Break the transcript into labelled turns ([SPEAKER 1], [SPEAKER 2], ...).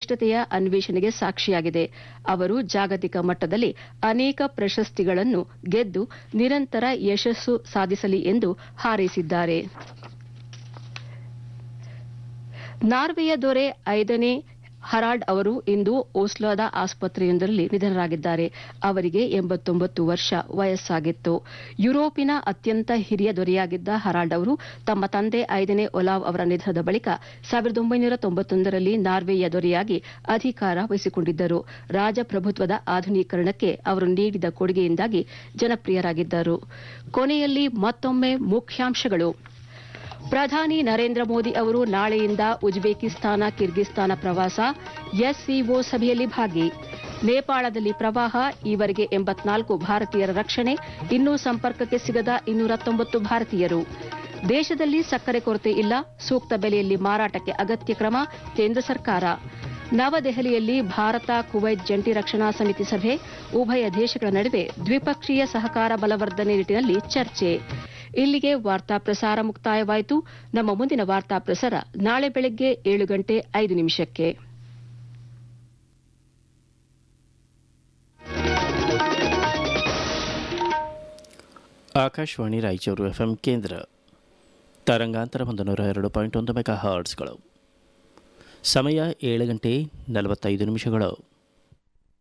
[SPEAKER 1] ವಿಶಿಷ್ಟತೆಯ ಅನ್ವೇಷಣೆಗೆ ಸಾಕ್ಷಿಯಾಗಿದೆ ಅವರು ಜಾಗತಿಕ ಮಟ್ಟದಲ್ಲಿ ಅನೇಕ ಪ್ರಶಸ್ತಿಗಳನ್ನು ಗೆದ್ದು ನಿರಂತರ ಯಶಸ್ಸು ಸಾಧಿಸಲಿ ಎಂದು ಹಾರೈಸಿದ್ದಾರೆ ನಾರ್ವೆಯ ದೊರೆ ಐದನೇ ಹರಾಲ್ಡ್ ಅವರು ಇಂದು ಓಸ್ಲೋದ ಆಸ್ಪತ್ರೆಯೊಂದರಲ್ಲಿ ನಿಧನರಾಗಿದ್ದಾರೆ ಅವರಿಗೆ ಎಂಬತ್ತೊಂಬತ್ತು ವರ್ಷ ವಯಸ್ಸಾಗಿತ್ತು ಯುರೋಪಿನ ಅತ್ಯಂತ ಹಿರಿಯ ದೊರೆಯಾಗಿದ್ದ ಹರಾಲ್ಡ್ ಅವರು ತಮ್ಮ ತಂದೆ ಐದನೇ ಒಲಾವ್ ಅವರ ನಿಧನದ ಬಳಿಕ ಸಾವಿರದ ಒಂಬೈನೂರ ತೊಂಬತ್ತೊಂದರಲ್ಲಿ ನಾರ್ವೆಯ ದೊರೆಯಾಗಿ ಅಧಿಕಾರ ವಹಿಸಿಕೊಂಡಿದ್ದರು ರಾಜಪ್ರಭುತ್ವದ ಆಧುನೀಕರಣಕ್ಕೆ ಅವರು ನೀಡಿದ ಕೊಡುಗೆಯಿಂದಾಗಿ ಜನಪ್ರಿಯರಾಗಿದ್ದರು ಕೊನೆಯಲ್ಲಿ ಮತ್ತೊಮ್ಮೆ ಮುಖ್ಯಾಂಶಗಳು ಪ್ರಧಾನಿ ನರೇಂದ್ರ ಮೋದಿ ಅವರು ನಾಳೆಯಿಂದ ಉಜ್ಬೇಕಿಸ್ತಾನ ಕಿರ್ಗಿಸ್ತಾನ ಪ್ರವಾಸ ಎಸ್ಸಿಒ ಸಭೆಯಲ್ಲಿ ಭಾಗಿ ನೇಪಾಳದಲ್ಲಿ ಪ್ರವಾಹ ಈವರೆಗೆ ಎಂಬತ್ನಾಲ್ಕು ಭಾರತೀಯರ ರಕ್ಷಣೆ ಇನ್ನೂ ಸಂಪರ್ಕಕ್ಕೆ ಸಿಗದ ಇನ್ನೂರ ತೊಂಬತ್ತು ಭಾರತೀಯರು ದೇಶದಲ್ಲಿ ಸಕ್ಕರೆ ಕೊರತೆ ಇಲ್ಲ ಸೂಕ್ತ ಬೆಲೆಯಲ್ಲಿ ಮಾರಾಟಕ್ಕೆ ಅಗತ್ಯ ಕ್ರಮ ಕೇಂದ್ರ ಸರ್ಕಾರ ನವದೆಹಲಿಯಲ್ಲಿ ಭಾರತ ಕುವೈತ್ ಜಂಟಿ ರಕ್ಷಣಾ ಸಮಿತಿ ಸಭೆ ಉಭಯ ದೇಶಗಳ ನಡುವೆ ದ್ವಿಪಕ್ಷೀಯ ಸಹಕಾರ ಬಲವರ್ಧನೆ ನಿಟ್ಟಿನಲ್ಲಿ ಚರ್ಚೆ ಇಲ್ಲಿಗೆ ವಾರ್ತಾ ಪ್ರಸಾರ ಮುಕ್ತಾಯವಾಯಿತು ನಮ್ಮ ಮುಂದಿನ ವಾರ್ತಾ ಪ್ರಸಾರ ನಾಳೆ ಬೆಳಗ್ಗೆ ಏಳು ಗಂಟೆ ಐದು ನಿಮಿಷಕ್ಕೆ
[SPEAKER 2] ಆಕಾಶವಾಣಿ ರಾಯಚೂರು ಎಫ್ಎಂ ಕೇಂದ್ರ ತರಂಗಾಂತರ ಒಂದು ನೂರ ಎರಡು ಪಾಯಿಂಟ್ ಒಂದು ಮೆಗಾ ಹರ್ಟ್ಸ್ಗಳು ಸಮಯ ಏಳು ಗಂಟೆ ನಲವತ್ತೈದು ನಿಮಿಷಗಳು